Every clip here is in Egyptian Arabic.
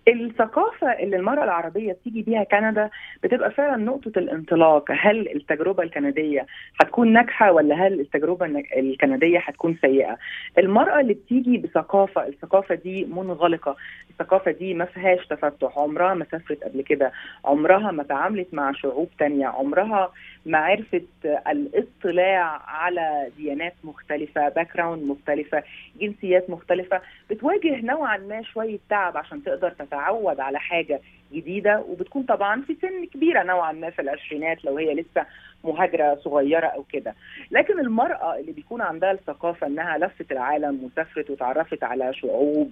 الثقافة اللي المرأة العربية بتيجي بيها كندا بتبقى فعلا نقطة الانطلاق هل التجربة الكندية هتكون ناجحة ولا هل التجربة الكندية هتكون سيئة المرأة اللي بتيجي بثقافة الثقافة دي منغلقة الثقافة دي ما فيهاش تفتح عمرها ما سافرت قبل كده عمرها ما تعاملت مع شعوب تانية عمرها ما عرفت الاطلاع على ديانات مختلفة باك مختلفة جنسيات مختلفة بتواجه نوعا ما شوية تعب عشان تقدر تتعود على حاجة جديدة وبتكون طبعا في سن كبيرة نوعا ما في العشرينات لو هي لسه مهاجرة صغيرة أو كده لكن المرأة اللي بيكون عندها الثقافة أنها لفت العالم وسافرت وتعرفت على شعوب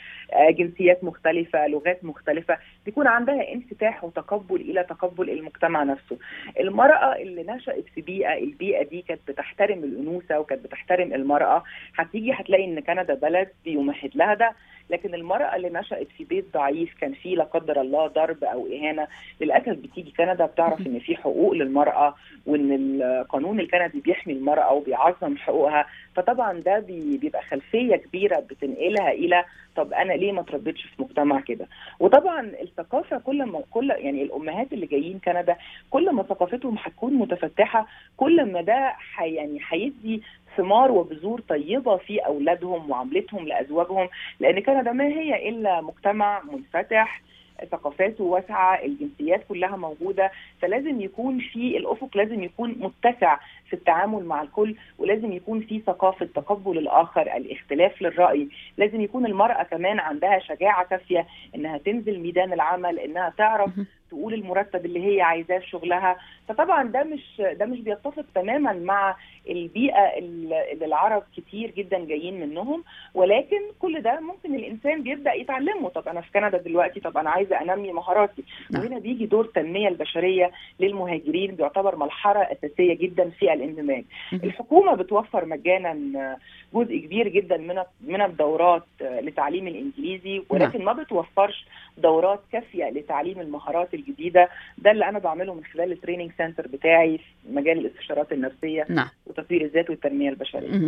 وجنسيات مختلفة لغات مختلفة بيكون عندها انفتاح وتقبل إلى تقبل المجتمع نفسه المرأة اللي نشأت في بيئة البيئة دي كانت بتحترم الأنوثة وكانت بتحترم المرأة هتيجي هتلاقي إن كندا بلد بيمهد لها ده لكن المرأة اللي نشأت في بيت ضعيف كان فيه لا قدر الله ضرب أو إهانة للأسف بتيجي كندا بتعرف إن في حقوق للمرأة وإن القانون الكندي بيحمي المرأة وبيعظم حقوقها فطبعا ده بيبقى خلفية كبيرة بتنقلها إلى طب انا ليه ما اتربيتش في مجتمع كده وطبعا الثقافه كل ما كل يعني الامهات اللي جايين كندا كل ما ثقافتهم هتكون متفتحه كل ما ده حي يعني هيدي ثمار وبذور طيبه في اولادهم وعملتهم لازواجهم لان كندا ما هي الا مجتمع منفتح ثقافاته واسعه الجنسيات كلها موجوده فلازم يكون في الافق لازم يكون متسع في التعامل مع الكل ولازم يكون في ثقافه تقبل الاخر الاختلاف للراي لازم يكون المراه كمان عندها شجاعه كافيه انها تنزل ميدان العمل انها تعرف تقول المرتب اللي هي عايزاه في شغلها فطبعا ده مش ده مش بيتفق تماما مع البيئه اللي العرب كتير جدا جايين منهم ولكن كل ده ممكن الانسان بيبدا يتعلمه طب انا في كندا دلوقتي طب انا عايزه انمي مهاراتي وهنا بيجي دور التنميه البشريه للمهاجرين بيعتبر مرحله اساسيه جدا في الاندماج الحكومه بتوفر مجانا جزء كبير جدا من من الدورات لتعليم الانجليزي ولكن ما بتوفرش دورات كافيه لتعليم المهارات الجديده ده اللي انا بعمله من خلال التريننج سنتر بتاعي في مجال الاستشارات النفسيه نعم وتطوير الذات والتنميه البشريه